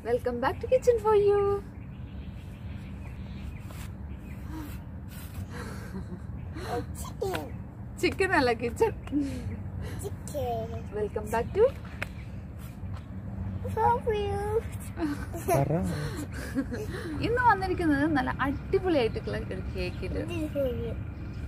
Welcome back to kitchen for you chicken, chicken അല്ല kitchen chicken. Welcome back to For you. ഇന്ന് വന്നിരിക്കുന്നത് നല്ല അടിപൊളിയായിട്ടുള്ള ഒരു കേക്കില് This is for you.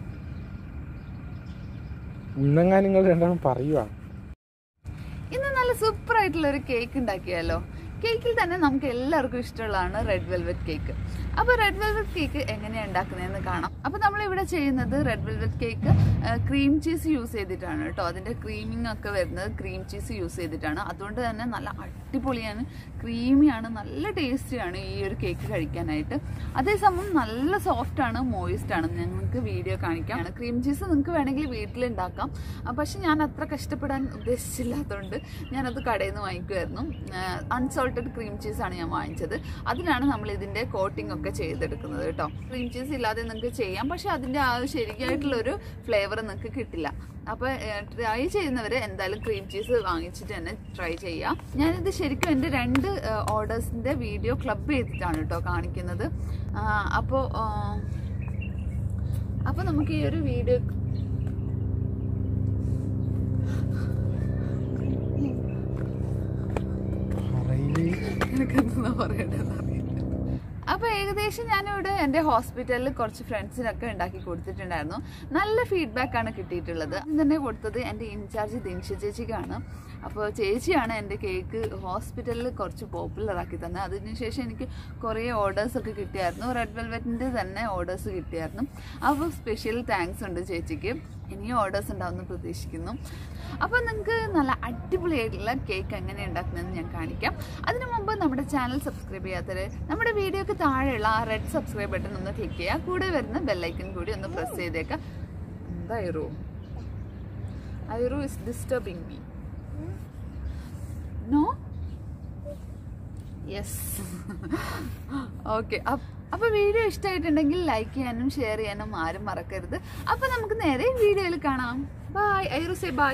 ഇന്നെങ്ങാൻ നിങ്ങൾ രണ്ടാളും പറയുക ഇന്ന് നല്ല സൂപ്പർ ആയിട്ടുള്ള ഒരു കേക്ക് ഉണ്ടാക്കിയാലോ കേക്കിൽ തന്നെ നമുക്ക് എല്ലാവർക്കും ഇഷ്ടമുള്ളതാണ് റെഡ് വെൽവെറ്റ് കേക്ക് അപ്പോൾ റെഡ് വെൽവെറ്റ് കേക്ക് എങ്ങനെയാണ് ഉണ്ടാക്കുന്നതെന്ന് കാണാം അപ്പോൾ നമ്മൾ ഇവിടെ ചെയ്യുന്നത് red velvet cake cream cheese use ചെയ്തിട്ടാണ് കേട്ടോ അതിൻ്റെ ക്രീമിംഗ് ഒക്കെ വരുന്നത് ക്രീം ചീസ് യൂസ് ചെയ്തിട്ടാണ് അതുകൊണ്ട് തന്നെ നല്ല അടിപൊളിയാണ് ക്രീമിയാണ് നല്ല ടേസ്റ്റിയാണ് ഈ ഒരു കേക്ക് കഴിക്കാനായിട്ട് അതേസമയം നല്ല സോഫ്റ്റ് ആണ് മോയിസ്റ്റ് ആണ് ഞങ്ങൾക്ക് വീഡിയോ കാണിക്കാം ക്രീം ചീസ് നിങ്ങൾക്ക് വേണമെങ്കിൽ വീട്ടിലുണ്ടാക്കാം ആ, പക്ഷെ ഞാൻ അത്ര കഷ്ടപ്പെടാൻ ഉദ്ദേശിച്ചില്ലാത്തതുകൊണ്ട് ഞാനത് കടയിൽ നിന്ന് വാങ്ങിക്കുമായിരുന്നു അൺസോൾട്ടഡ് ക്രീം ചീസാണ് ഞാൻ വാങ്ങിച്ചത് അതിലാണ് നമ്മൾ ഇതിൻ്റെ കോട്ടിംഗ് ഒക്കെ ചെയ്തെടുക്കുന്നത് കേട്ടോ ക്രീം ചീസ് ഇല്ലാതെ നിങ്ങൾക്ക് ചെയ്യാം പക്ഷെ അതിൻ്റെ ആ ശരിയായിട്ടുള്ളൊരു ഫ്ലേവർ നിങ്ങൾക്ക് കിട്ടില്ല അപ്പോൾ ട്രൈ ചെയ്യുന്നവർ എന്തായാലും ക്രീം ചീസ് വാങ്ങിച്ചിട്ട് തന്നെ ട്രൈ ചെയ്യാം ഞാനിത് ശരിക്കും എൻ്റെ രണ്ട് ഓർഡേഴ്സിൻ്റെ വീഡിയോ ക്ലബ് ചെയ്തിട്ടാണ് കേട്ടോ കാണിക്കുന്നത് അപ്പോൾ അപ്പോൾ നമുക്ക് ഈ ഒരു വീഡിയോ പറയില്ലേ എനിക്കെന്താ പറയണ്ടെന്ന് അറിയില്ല അപ്പൊ ഏകദേശം ഞാനിവിടെ എൻ്റെ ഹോസ്പിറ്റലിൽ കുറച്ച് ഫ്രണ്ട്സിനൊക്കെ ഉണ്ടാക്കി കൊടുത്തിട്ടുണ്ടായിരുന്നു നല്ല ഫീഡ്ബാക്ക് ആണ് കിട്ടിയിട്ടുള്ളത് ആദ്യം തന്നെ കൊടുത്തത് എൻ്റെ ഇൻചാർജ് ദിൻഷ ചേച്ചിക്കാണ് അപ്പോൾ ചേച്ചിയാണ് എൻ്റെ കേക്ക് ഹോസ്പിറ്റലിൽ കുറച്ച് പോപ്പുലർ ആക്കി തന്നെ അതിനുശേഷം എനിക്ക് കുറേ ഓർഡേഴ്സ് ഒക്കെ കിട്ടിയായിരുന്നു റെഡ് വെൽവെറ്റിൻ്റെ തന്നെ ഓർഡേഴ്സ് കിട്ടിയായിരുന്നു അപ്പോൾ സ്പെഷ്യൽ താങ്ക്സ് ഉണ്ട് ചേച്ചിക്ക് ഇനിയും ഓർഡേഴ്സ് ഉണ്ടാവുമെന്ന് പ്രതീക്ഷിക്കുന്നു അപ്പോൾ നിങ്ങൾക്ക് നല്ല അടിപൊളിയായിട്ടുള്ള കേക്ക് എങ്ങനെ ഉണ്ടാക്കുന്നതെന്ന് ഞാൻ കാണിക്കാം അതിനു മുമ്പ് നമ്മുടെ ചാനൽ സബ്സ്ക്രൈബ് ചെയ്യാത്തവർ നമ്മുടെ വീഡിയോക്ക് താഴെയുള്ള ആ റെഡ് സബ്സ്ക്രൈബ് ബട്ടൺ ഒന്ന് ക്ലിക്ക് ചെയ്യുക കൂടെ വരുന്ന ബെല്ലൈക്കൺ കൂടി ഒന്ന് പ്രസ് ചെയ്തേക്കാം എന്താ Airu Airu is disturbing me no yes okay അപ്പോൾ വീഡിയോ ഇഷ്ടമായിട്ടുണ്ടെങ്കിൽ ലൈക്ക് ചെയ്യാനും ഷെയർ ചെയ്യാനും ആരും മറക്കരുത് അപ്പോൾ നമുക്ക് നേരെ വീഡിയോയിൽ കാണാം ബൈ ഐറു സേ ബൈ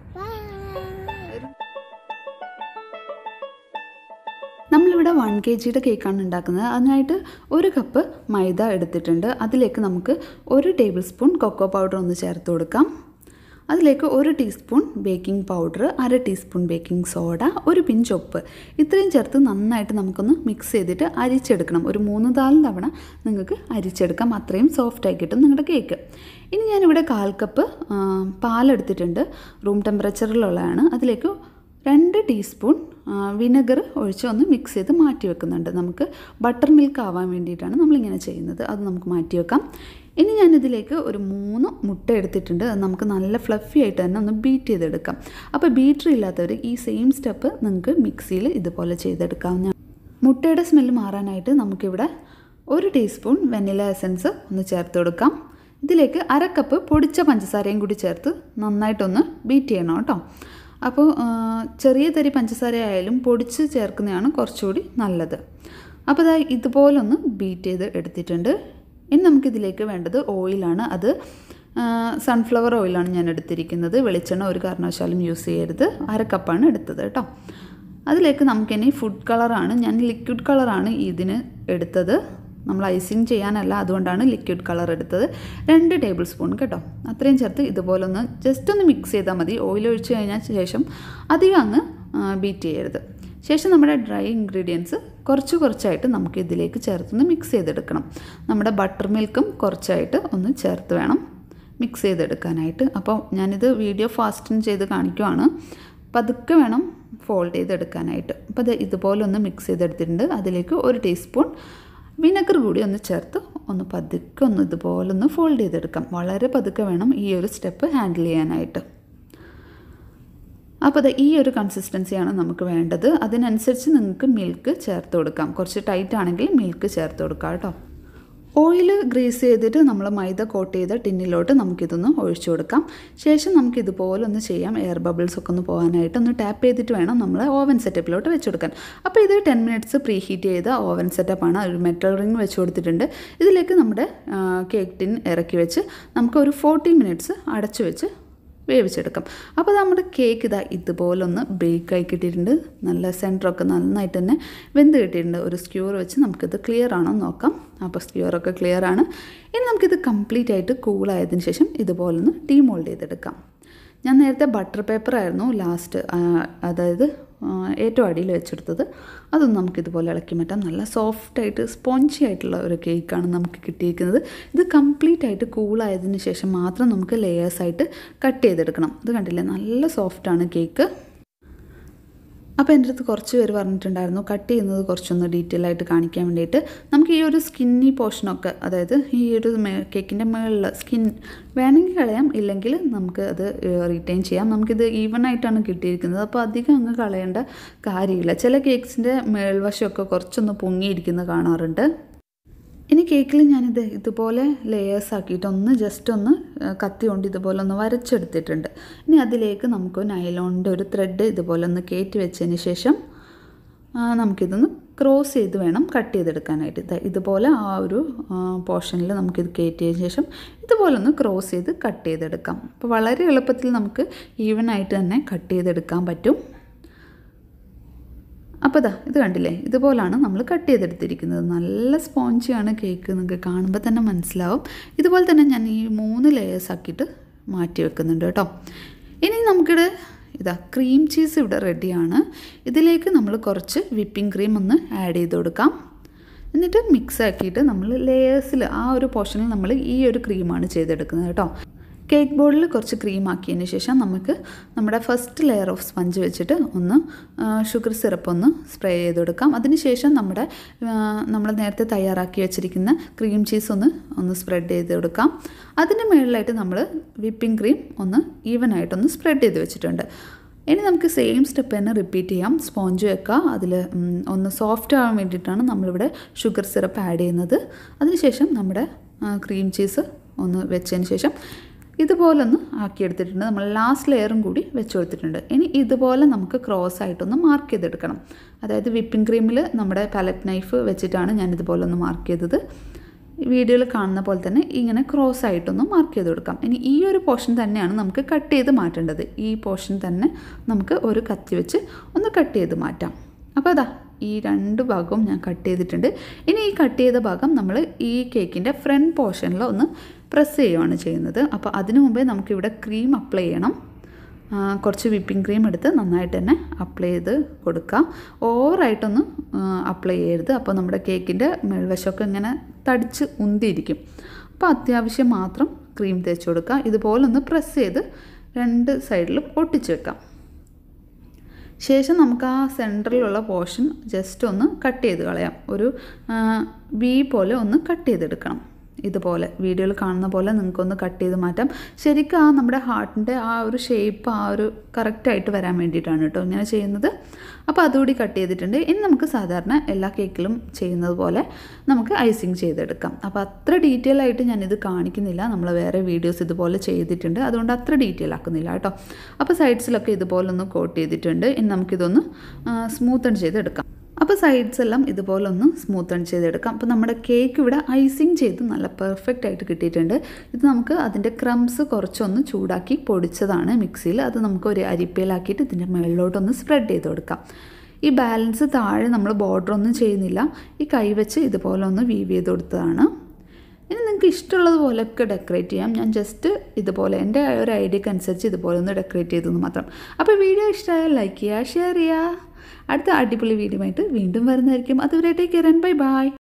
നമ്മളിവിടെ വൺ കെ ജിയുടെ കേക്കാണ് ഉണ്ടാക്കുന്നത് അതിനായിട്ട് ഒരു കപ്പ് മൈദ എടുത്തിട്ടുണ്ട് അതിലേക്ക് നമുക്ക് ഒരു ടേബിൾ സ്പൂൺ കൊക്കോ പൗഡർ ഒന്ന് ചേർത്ത് കൊടുക്കാം അതിലേക്ക് ഒരു ടീസ്പൂൺ ബേക്കിംഗ് പൗഡർ അര ടീസ്പൂൺ ബേക്കിംഗ് സോഡ ഒരു പിഞ്ച് ഉപ്പ് ഇത്രയും ചേർത്ത് നന്നായിട്ട് നമുക്കൊന്ന് മിക്സ് ചെയ്തിട്ട് അരിച്ചെടുക്കണം ഒരു മൂന്ന് നാല് തവണ നിങ്ങൾക്ക് അരിച്ചെടുക്കാം അത്രയും സോഫ്റ്റായി കിട്ടും നിങ്ങളുടെ കേക്ക് ഇനി ഞാനിവിടെ കാൽ കപ്പ് ആ, പാലെടുത്തിട്ടുണ്ട് റൂം ടെമ്പറേച്ചറിലുള്ളതാണ് അതിലേക്ക് രണ്ട് ടീസ്പൂൺ വിനെഗർ ഒഴിച്ച് ഒന്ന് മിക്സ് ചെയ്ത് മാറ്റി വെക്കുന്നുണ്ട് നമുക്ക് ബട്ടർ മിൽക്ക് ആവാൻ വേണ്ടിയിട്ടാണ് നമ്മളിങ്ങനെ ചെയ്യുന്നത് അത് നമുക്ക് മാറ്റി വെക്കാം ഇനി ഞാനിതിലേക്ക് ഒരു മൂന്ന് മുട്ട എടുത്തിട്ടുണ്ട് അത് നമുക്ക് നല്ല ഫ്ലഫി ആയിട്ട് തന്നെ ഒന്ന് ബീറ്റ് ചെയ്തെടുക്കാം അപ്പോൾ ബീറ്റർ ഇല്ലാത്തവർ ഈ സെയിം സ്റ്റെപ്പ് നിങ്ങൾക്ക് മിക്സിയിൽ ഇതുപോലെ ചെയ്തെടുക്കാവുന്ന മുട്ടയുടെ സ്മെല്ല് മാറാനായിട്ട് നമുക്കിവിടെ ഒരു ടീസ്പൂൺ വെനില എസൻസ് ഒന്ന് ചേർത്ത് കൊടുക്കാം ഇതിലേക്ക് അര കപ്പ് പൊടിച്ച പഞ്ചസാരയും കൂടി ചേർത്ത് നന്നായിട്ടൊന്ന് ബീറ്റ് ചെയ്യണം കേട്ടോ അപ്പോൾ ആ, ചെറിയ തരി പഞ്ചസാര ആയാലും പൊടിച്ച് ചേർക്കുന്നതാണ് കുറച്ചുകൂടി നല്ലത് അപ്പോൾ ഇതാ ഇതുപോലൊന്ന് ബീറ്റ് ചെയ്ത് എടുത്തിട്ടുണ്ട് ഇനി നമുക്കിതിലേക്ക് വേണ്ടത് ഓയിലാണ് അത് സൺഫ്ലവർ ഓയിലാണ് ഞാൻ എടുത്തിരിക്കുന്നത് വെളിച്ചെണ്ണ ഒരു കാരണവശാലും യൂസ് ചെയ്യരുത് അര കപ്പാണ് എടുത്തത് കേട്ടോ അതിലേക്ക് നമുക്കിനി ഫുഡ് കളറാണ് ഞാൻ ലിക്വിഡ് കളറാണ് ഇതിന് എടുത്തത് നമ്മൾ ഐസിങ് ചെയ്യാനല്ല അതുകൊണ്ടാണ് ലിക്വിഡ് കളർ എടുത്തത് രണ്ട് ടേബിൾ സ്പൂൺ കേട്ടോ അത്രയും ചേർത്ത് ഇതുപോലൊന്ന് ജസ്റ്റ് ഒന്ന് മിക്സ് ചെയ്താൽ മതി ഓയിൽ ഒഴിച്ച് കഴിഞ്ഞാൽ ശേഷം അധികം അങ്ങ് ബീറ്റ് ചെയ്യരുത് ശേഷം നമ്മുടെ ഡ്രൈ ഇൻഗ്രീഡിയൻസ് കുറച്ച് കുറച്ചായിട്ട് നമുക്ക് ഇതിലേക്ക് ചേർത്തൊന്ന് മിക്സ് ചെയ്തെടുക്കണം നമ്മുടെ ബട്ടർ മിൽക്കും കുറച്ചായിട്ട് ഒന്ന് ചേർത്ത് വേണം മിക്സ് ചെയ്തെടുക്കാനായിട്ട് അപ്പോൾ ഞാനിത് വീഡിയോ ഫാസ്റ്റിൻ ചെയ്ത് കാണിക്കുവാണ് പതുക്കെ വേണം ഫോൾഡ് ചെയ്തെടുക്കാനായിട്ട് അപ്പോൾ അത് ഇതുപോലെ ഒന്ന് മിക്സ് ചെയ്തെടുത്തിട്ടുണ്ട് അതിലേക്ക് ഒരു ടീസ്പൂൺ വിനെഗർ കൂടി ഒന്ന് ചേർത്ത് ഒന്ന് പതുക്കെ ഒന്ന് ഇതുപോലെ ഒന്ന് ഫോൾഡ് ചെയ്തെടുക്കാം വളരെ പതുക്കെ വേണം ഈ ഒരു സ്റ്റെപ്പ് ഹാൻഡിൽ ചെയ്യാനായിട്ട് അപ്പോൾ അത് ഈ ഒരു കൺസിസ്റ്റൻസിയാണ് നമുക്ക് വേണ്ടത് അതിനനുസരിച്ച് നിങ്ങൾക്ക് മിൽക്ക് ചേർത്ത് കൊടുക്കാം കുറച്ച് ടൈറ്റ് ആണെങ്കിൽ മിൽക്ക് ചേർത്ത് കൊടുക്കാം കേട്ടോ ഓയിൽ ഗ്രീസ് ചെയ്തിട്ട് നമ്മൾ മൈദ കോട്ട് ചെയ്ത ടിന്നിലോട്ട് നമുക്കിതൊന്ന് ഒഴിച്ചു കൊടുക്കാം ശേഷം നമുക്ക് ഇതുപോലെ ഒന്ന് ചെയ്യാം എയർ ബബിൾസ് ഒക്കെ ഒന്ന് പോകാനായിട്ട് ഒന്ന് ടാപ്പ് ചെയ്തിട്ട് വേണം നമ്മൾ ഓവൻ സെറ്റപ്പിലോട്ട് വെച്ച് കൊടുക്കാൻ അപ്പോൾ ഇത് ടെൻ മിനിറ്റ്സ് പ്രീ ഹീറ്റ് ചെയ്ത ഓവൻ സെറ്റപ്പാണ് ഒരു മെറ്റൽ റിങ് വെച്ച് കൊടുത്തിട്ടുണ്ട് ഇതിലേക്ക് നമ്മുടെ കേക്ക് ടിൻ ഇറക്കി വെച്ച് നമുക്ക് ഒരു ഫോർട്ടി മിനിറ്റ്സ് അടച്ചു വെച്ച് വേവിച്ചെടുക്കാം അപ്പോൾ നമ്മുടെ കേക്ക് ഇതാ ഇതുപോലൊന്ന് ബേക്കായി കിട്ടിയിട്ടുണ്ട് നല്ല സെൻറ്ററൊക്കെ നന്നായിട്ട് തന്നെ വെന്ത് കിട്ടിയിട്ടുണ്ട് ഒരു സ്ക്യൂർ വെച്ച് നമുക്കിത് ക്ലിയർ ആണോ എന്ന് നോക്കാം അപ്പോൾ സ്ക്യൂറൊക്കെ ക്ലിയർ ആണ് ഇനി നമുക്കിത് കംപ്ലീറ്റ് ആയിട്ട് കൂളായതിനു ശേഷം ഇതുപോലൊന്ന് ഡീമോൾഡ് ചെയ്തെടുക്കാം ഞാൻ നേരത്തെ ബട്ടർ പേപ്പർ ആയിരുന്നു ലാസ്റ്റ് അതായത് ആ, ഏറ്റവും അടിയിൽ വെച്ചെടുത്തത് അതൊന്ന് നമുക്കിതുപോലെ ഇളക്കി മാറ്റാം നല്ല സോഫ്റ്റായിട്ട് സ്പോഞ്ചി ആയിട്ടുള്ള ഒരു കേക്കാണ് നമുക്ക് കിട്ടിയിരിക്കുന്നത് ഇത് കംപ്ലീറ്റ് ആയിട്ട് കൂളായതിന് ശേഷം മാത്രം നമുക്ക് ലെയേഴ്സായിട്ട് കട്ട് ചെയ്തെടുക്കണം ഇത് കണ്ടില്ലേ നല്ല സോഫ്റ്റാണ് കേക്ക് അപ്പോൾ എൻ്റെ അടുത്ത് കുറച്ച് പേര് പറഞ്ഞിട്ടുണ്ടായിരുന്നു കട്ട് ചെയ്യുന്നത് കുറച്ചൊന്ന് ഡീറ്റെയിൽ ആയിട്ട് കാണിക്കാൻ വേണ്ടിയിട്ട് നമുക്ക് ഈ ഒരു സ്കിന്നി പോർഷനൊക്കെ അതായത് ഈ ഒരു കേക്കിൻ്റെ മുകളിൽ സ്കിൻ വേണമെങ്കിൽ കളയാം ഇല്ലെങ്കിൽ നമുക്ക് അത് റീറ്റെയിൻ ചെയ്യാം നമുക്കിത് ഈവൻ ആയിട്ടാണ് കിട്ടിയിരിക്കുന്നത് അപ്പോൾ അധികം അങ്ങ് കളയേണ്ട കാര്യമില്ല ചില കേക്ക്സിൻ്റെ മേൾവശമൊക്കെ കുറച്ചൊന്ന് പൊങ്ങിയിരിക്കുന്നത് കാണാറുണ്ട് ഇനി കേക്കിൽ ഞാനിത് ഇതുപോലെ ലേയേഴ്സ് ആക്കിയിട്ട് ഒന്ന് ജസ്റ്റ് ഒന്ന് ആ, കത്തി കൊണ്ട് ഇതുപോലെ ഒന്ന് വരച്ചെടുത്തിട്ടുണ്ട് ഇനി അതിലേക്ക് നമുക്ക് നൈലോണിൻ്റെ ഒരു ത്രെഡ് ഇതുപോലെ ഒന്ന് കയറ്റി വെച്ചതിന് ശേഷം ആ, നമുക്കിതൊന്ന് ക്രോസ് ചെയ്ത് വേണം കട്ട് ചെയ്തെടുക്കാനായിട്ട് ദാ ഇതുപോലെ ആ ഒരു പോർഷനിൽ നമുക്കിത് കയറ്റിയതിന് ശേഷം ഇതുപോലെ ഒന്ന് ക്രോസ് ചെയ്ത് കട്ട് ചെയ്തെടുക്കാം അപ്പോൾ വളരെ എളുപ്പത്തിൽ നമുക്ക് ഈവൻ ആയിട്ട് തന്നെ കട്ട് ചെയ്തെടുക്കാൻ പറ്റും അപ്പോൾ ഇതാ ഇത് കണ്ടില്ലേ ഇതുപോലാണ് നമ്മൾ കട്ട് ചെയ്തെടുത്തിരിക്കുന്നത് നല്ല സ്പോഞ്ചിയാണ് കേക്ക് നിങ്ങൾക്ക് കാണുമ്പോൾ തന്നെ മനസ്സിലാവും ഇതുപോലെ തന്നെ ഞാൻ ഈ മൂന്ന് ലെയേഴ്സ് ആക്കിയിട്ട് മാറ്റി വെക്കുന്നുണ്ട് കേട്ടോ ഇനി നമുക്കിത് ഇതാ ക്രീം ചീസ് ഇവിടെ റെഡിയാണ് ഇതിലേക്ക് നമ്മൾ കുറച്ച് വിപ്പിംഗ് ക്രീം ഒന്ന് ആഡ് ചെയ്ത് കൊടുക്കാം എന്നിട്ട് മിക്സ് ആക്കിയിട്ട് നമ്മൾ ലെയേഴ്സിൽ ആ ഒരു പോർഷനിൽ നമ്മൾ ഈ ഒരു ക്രീമാണ് ചെയ്തെടുക്കുന്നത് കേട്ടോ കേക്ക് ബോർഡിൽ കുറച്ച് ക്രീം ആക്കിയതിന് ശേഷം നമുക്ക് നമ്മുടെ ഫസ്റ്റ് ലെയർ ഓഫ് സ്പഞ്ച് വെച്ചിട്ട് ഒന്ന് ഷുഗർ സിറപ്പ് ഒന്ന് സ്പ്രേ ചെയ്ത് കൊടുക്കാം അതിനുശേഷം നമ്മുടെ നമ്മൾ നേരത്തെ തയ്യാറാക്കി വെച്ചിരിക്കുന്ന ക്രീം ചീസ് ഒന്ന് ഒന്ന് സ്പ്രെഡ് ചെയ്ത് കൊടുക്കാം അതിന് മുകളിലായിട്ട് നമ്മൾ വിപ്പിംഗ് ക്രീം ഒന്ന് ഈവൻ ആയിട്ടൊന്ന് സ്പ്രെഡ് ചെയ്ത് വെച്ചിട്ടുണ്ട് ഇനി നമുക്ക് സെയിം സ്റ്റെപ്പ് തന്നെ റിപ്പീറ്റ് ചെയ്യാം സ്പോഞ്ച് വെക്കുക അതിൽ ഒന്ന് സോഫ്റ്റ് ആവാൻ വേണ്ടിയിട്ടാണ് നമ്മളിവിടെ ഷുഗർ സിറപ്പ് ആഡ് ചെയ്യുന്നത് അതിനുശേഷം നമ്മുടെ ക്രീം ചീസ് ഒന്ന് വെച്ചതിന് ശേഷം ഇതുപോലൊന്ന് ആക്കിയെടുത്തിട്ടുണ്ട് നമ്മൾ ലാസ്റ്റ് ലെയറും കൂടി വെച്ച് കൊടുത്തിട്ടുണ്ട് ഇനി ഇതുപോലെ നമുക്ക് ക്രോസ് ആയിട്ടൊന്ന് മാർക്ക് ചെയ്തെടുക്കണം അതായത് വിപ്പിംഗ് ക്രീമിൽ നമ്മുടെ പാലറ്റ് നൈഫ് വെച്ചിട്ടാണ് ഞാൻ ഇതുപോലെ ഒന്ന് മാർക്ക് ചെയ്തത് വീഡിയോയിൽ കാണുന്ന പോലെ തന്നെ ഇങ്ങനെ ക്രോസ് ആയിട്ടൊന്ന് മാർക്ക് ചെയ്ത് കൊടുക്കാം ഇനി ഈ ഒരു പോർഷൻ തന്നെയാണ് നമുക്ക് കട്ട് ചെയ്ത് മാറ്റേണ്ടത് ഈ പോർഷൻ തന്നെ നമുക്ക് ഒരു കത്തി വെച്ച് ഒന്ന് കട്ട് ചെയ്ത് മാറ്റാം അപ്പോൾ അതാ ഈ രണ്ട് ഭാഗവും ഞാൻ കട്ട് ചെയ്തിട്ടുണ്ട് ഇനി ഈ കട്ട് ചെയ്ത ഭാഗം നമ്മൾ ഈ കേക്കിൻ്റെ ഫ്രണ്ട് പോർഷനിൽ ഒന്ന് പ്രസ് ചെയ്യുകയാണ് ചെയ്യുന്നത് അപ്പോൾ അതിനു മുമ്പേ നമുക്കിവിടെ ക്രീം അപ്ലൈ ചെയ്യണം ആ, കുറച്ച് വിപ്പിംഗ് ക്രീം എടുത്ത് നന്നായിട്ട് തന്നെ അപ്ലൈ ചെയ്ത് കൊടുക്കുക ഓവറായിട്ടൊന്ന് അപ്ലൈ ചെയ്യരുത് അപ്പോൾ നമ്മുടെ കേക്കിൻ്റെ മേൽവശമൊക്കെ ഇങ്ങനെ തടിച്ച് ഉന്തിയിരിക്കും അപ്പോൾ അത്യാവശ്യം മാത്രം ക്രീം തേച്ച് കൊടുക്കുക ഇതുപോലൊന്ന് പ്രസ് ചെയ്ത് രണ്ട് സൈഡിലും ഒട്ടിച്ച് വെക്കാം ശേഷം നമുക്ക് ആ സെൻറ്ററിലുള്ള പോർഷൻ ജസ്റ്റ് ഒന്ന് കട്ട് ചെയ്ത് കളയാം ഒരു വി പോലെ ഒന്ന് കട്ട് ചെയ്തെടുക്കണം ഇതുപോലെ വീഡിയോയിൽ കാണുന്ന പോലെ നിങ്ങൾക്കൊന്ന് കട്ട് ചെയ്ത് മാറ്റാം ശരിക്കും ആ നമ്മുടെ ഹാർട്ടിൻ്റെ ആ ഒരു ഷേപ്പ് ആ ഒരു കറക്റ്റായിട്ട് വരാൻ വേണ്ടിയിട്ടാണ് കേട്ടോ ഇങ്ങനെ ചെയ്യുന്നത് അപ്പോൾ അതുകൂടി കട്ട് ചെയ്തിട്ടുണ്ട് ഇനി നമുക്ക് സാധാരണ എല്ലാ കേക്കിലും ചെയ്യുന്നത് പോലെ നമുക്ക് ഐസിങ് ചെയ്തെടുക്കാം അപ്പോൾ അത്ര ഡീറ്റെയിൽ ആയിട്ട് ഞാനിത് കാണിക്കുന്നില്ല നമ്മൾ വേറെ വീഡിയോസ് ഇതുപോലെ ചെയ്തിട്ടുണ്ട് അതുകൊണ്ട് അത്ര ഡീറ്റെയിൽ ആക്കുന്നില്ല കേട്ടോ അപ്പോൾ സൈഡ്സിലൊക്കെ ഇതുപോലെ ഒന്ന് കോട്ട് ചെയ്തിട്ടുണ്ട് ഇനി നമുക്കിതൊന്ന് സ്മൂത്തൺ ചെയ്തെടുക്കാം അപ്പോൾ സൈഡ്സ് എല്ലാം ഇതുപോലെ ഒന്ന് സ്മൂത്തൺ ചെയ്തെടുക്കാം അപ്പോൾ നമ്മുടെ കേക്ക് ഇവിടെ ഐസിങ് ചെയ്ത് നല്ല പെർഫെക്റ്റ് ആയിട്ട് കിട്ടിയിട്ടുണ്ട് ഇത് നമുക്ക് അതിൻ്റെ ക്രംസ് കുറച്ചൊന്ന് ചൂടാക്കി പൊടിച്ചതാണ് മിക്സിയിൽ അത് നമുക്ക് ഒരു അരിപ്പയിലാക്കിയിട്ട് ഇതിൻ്റെ മുകളിലോട്ടൊന്ന് സ്പ്രെഡ് ചെയ്ത് കൊടുക്കാം ഈ ബാലൻസ് താഴെ നമ്മൾ ബോർഡർ ഒന്നും ചെയ്യുന്നില്ല ഈ കൈ വെച്ച് ഇതുപോലെ ഒന്ന് വീവ് ചെയ്ത് കൊടുത്തതാണ് ഇനി നിങ്ങൾക്ക് ഇഷ്ടമുള്ളത് പോലെയൊക്കെ ഡെക്കറേറ്റ് ചെയ്യാം ഞാൻ ജസ്റ്റ് ഇതുപോലെ എൻ്റെ ആ ഒരു ഐഡിയക്ക് അനുസരിച്ച് ഇതുപോലെ ഒന്ന് ഡെക്കറേറ്റ് ചെയ്തെന്ന് മാത്രം അപ്പോൾ വീഡിയോ ഇഷ്ടമായാൽ ലൈക്ക് ചെയ്യുക ഷെയർ ചെയ്യുക അടുത്ത അടിപൊളി വീഡിയോ ആയിട്ട് വീണ്ടും വരുന്നതായിരിക്കും അതുവരെ take care and bye by